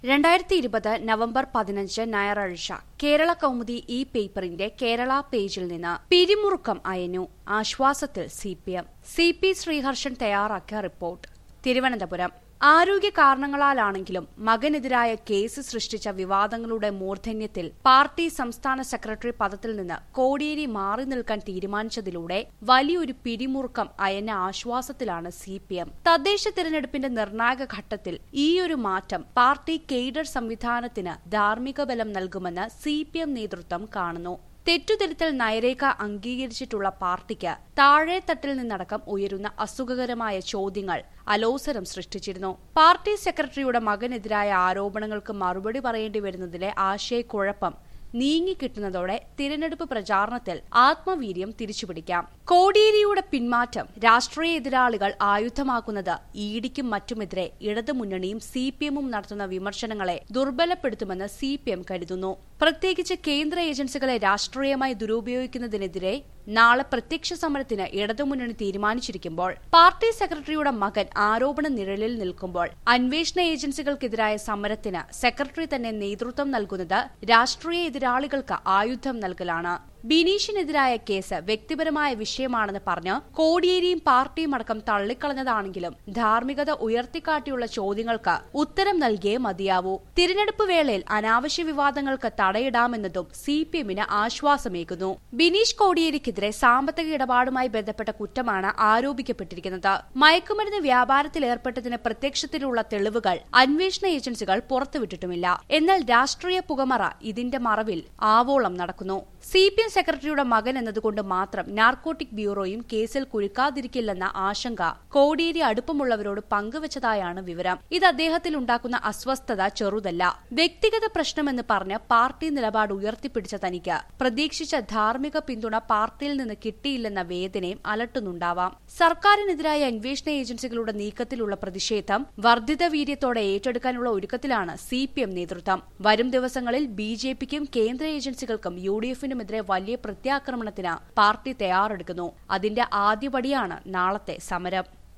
രണ്ടായിരത്തി ഇരുപത് നവംബർ പതിനഞ്ച് ഞായറാഴ്ച കേരള കൗമുദി ഈ പേപ്പറിന്റെ കേരള പേജിൽ നിന്ന് പിരിമുറുക്കം അയഞ്ഞു ആശ്വാസത്തിൽ C P M C P Sreeharshan തയ്യാറാക്കിയ റിപ്പോർട്ട് തിരുവനന്തപുരം ആരോഗ്യ കാരണങ്ങളാലാണെങ്കിലും മകനെതിരായ കേസ് സൃഷ്ടിച്ച വിവാദങ്ങളുടെ മൂർധന്യത്തിൽ പാർട്ടി സംസ്ഥാന സെക്രട്ടറി പദത്തിൽ നിന്ന് കോടിയേരി മാറി നിൽക്കാൻ തീരുമാനിച്ചതിലൂടെ വലിയൊരു പിരിമുറുക്കം അയഞ്ഞ ആശ്വാസത്തിലാണ് സി പി എം തദ്ദേശ തിരഞ്ഞെടുപ്പിന്റെ നിർണായക ഘട്ടത്തിൽ ഈയൊരു മാറ്റം പാർട്ടി കെയ്ഡർ സംവിധാനത്തിന് ധാർമ്മിക ബലം നൽകുമെന്ന് സി പി എം നേതൃത്വം കാണുന്നു തെറ്റുതിരുത്തൽ നയരേഖ അംഗീകരിച്ചിട്ടുള്ള പാർട്ടിക്ക് താഴെത്തട്ടിൽ നിന്നടക്കം ഉയരുന്ന അസുഖകരമായ ചോദ്യങ്ങൾ അലോസരം സൃഷ്ടിച്ചിരുന്നു പാർട്ടി സെക്രട്ടറിയുടെ മകനെതിരായ ആരോപണങ്ങൾക്ക് മറുപടി പറയേണ്ടി വരുന്നതിലെ ആശയക്കുഴപ്പം നീങ്ങിക്കിട്ടുന്നതോടെ തിരഞ്ഞെടുപ്പ് പ്രചാരണത്തിൽ ആത്മവീര്യം തിരിച്ചുപിടിക്കാം കോടിയേരിയുടെ പിന്മാറ്റം രാഷ്ട്രീയ എതിരാളികൾ ആയുധമാക്കുന്നത് ഇഡിക്കും മറ്റുമെതിരെ ഇടതുമുന്നണിയും സി പി എമ്മും നടത്തുന്ന വിമർശനങ്ങളെ ദുർബലപ്പെടുത്തുമെന്ന് സി പി എം കരുതുന്നു പ്രത്യേകിച്ച് കേന്ദ്ര ഏജൻസികളെ രാഷ്ട്രീയമായി ദുരുപയോഗിക്കുന്നതിനെതിരെ നാളെ പ്രത്യക്ഷ സമരത്തിന് ഇടതുമുന്നണി തീരുമാനിച്ചിരിക്കുമ്പോൾ പാർട്ടി സെക്രട്ടറിയുടെ മകൻ ആരോപണ നിഴലിൽ നിൽക്കുമ്പോൾ അന്വേഷണ ഏജൻസികൾക്കെതിരായ സമരത്തിന് സെക്രട്ടറി തന്നെ നേതൃത്വം നൽകുന്നത് രാഷ്ട്രീയ എതിരാളികൾക്ക് ആയുധം നൽകലാണ് ബിനീഷിനെതിരായ കേസ് വ്യക്തിപരമായ വിഷയമാണെന്ന് പറഞ്ഞ് കോടിയേരിയും പാർട്ടിയും അടക്കം തള്ളിക്കളഞ്ഞതാണെങ്കിലും ധാർമ്മികത ഉയർത്തിക്കാട്ടിയുള്ള ചോദ്യങ്ങൾക്ക് ഉത്തരം നൽകിയേ മതിയാവൂ തിരഞ്ഞെടുപ്പ് വേളയിൽ അനാവശ്യ വിവാദങ്ങൾക്ക് തടയിടാമെന്നതും സി പി എമ്മിന് ആശ്വാസമേകുന്നു ബിനീഷ് കോടിയേരിക്കെതിരെ സാമ്പത്തിക ഇടപാടുമായി ബന്ധപ്പെട്ട കുറ്റമാണ് ആരോപിക്കപ്പെട്ടിരിക്കുന്നത് മയക്കുമരുന്ന് വ്യാപാരത്തിൽ ഏർപ്പെട്ടതിന് പ്രത്യക്ഷത്തിലുള്ള തെളിവുകൾ അന്വേഷണ ഏജൻസികൾ പുറത്തുവിട്ടിട്ടുമില്ല എന്നാൽ രാഷ്ട്രീയ പുകമറ ഇതിന്റെ മറവിൽ ആവോളം നടക്കുന്നു സി പി എം സെക്രട്ടറിയുടെ മകൻ എന്നതുകൊണ്ട് മാത്രം നാർക്കോട്ടിക് ബ്യൂറോയും കേസിൽ കുരുക്കാതിരിക്കില്ലെന്ന ആശങ്ക കോടിയേരി അടുപ്പമുള്ളവരോട് പങ്കുവച്ചതായാണ് വിവരം ഇത് അദ്ദേഹത്തിൽ ഉണ്ടാക്കുന്ന അസ്വസ്ഥത ചെറുതല്ല വ്യക്തിഗത പ്രശ്നമെന്ന് പറഞ്ഞ് പാർട്ടി നിലപാട് ഉയർത്തിപ്പിടിച്ച തനിക്ക് പ്രതീക്ഷിച്ച ധാർമ്മിക പിന്തുണ പാർട്ടിയിൽ നിന്ന് കിട്ടിയില്ലെന്ന വേദനയും അലട്ടുന്നുണ്ടാവാം സർക്കാരിനെതിരായ അന്വേഷണ ഏജൻസികളുടെ നീക്കത്തിലുള്ള പ്രതിഷേധം വർദ്ധിത വീര്യത്തോടെ ഏറ്റെടുക്കാനുള്ള ഒരുക്കത്തിലാണ് സി പി എം നേതൃത്വം വരും ദിവസങ്ങളിൽ ബി ജെ പിക്കും കേന്ദ്ര ഏജൻസികൾക്കും യു ഡി എഫിനുമെതിരെ വലിയ പ്രത്യാക്രമണത്തിന് പാർട്ടി തയ്യാറെടുക്കുന്നു അതിന്റെ ആദ്യപടിയാണ് നാളത്തെ സമരം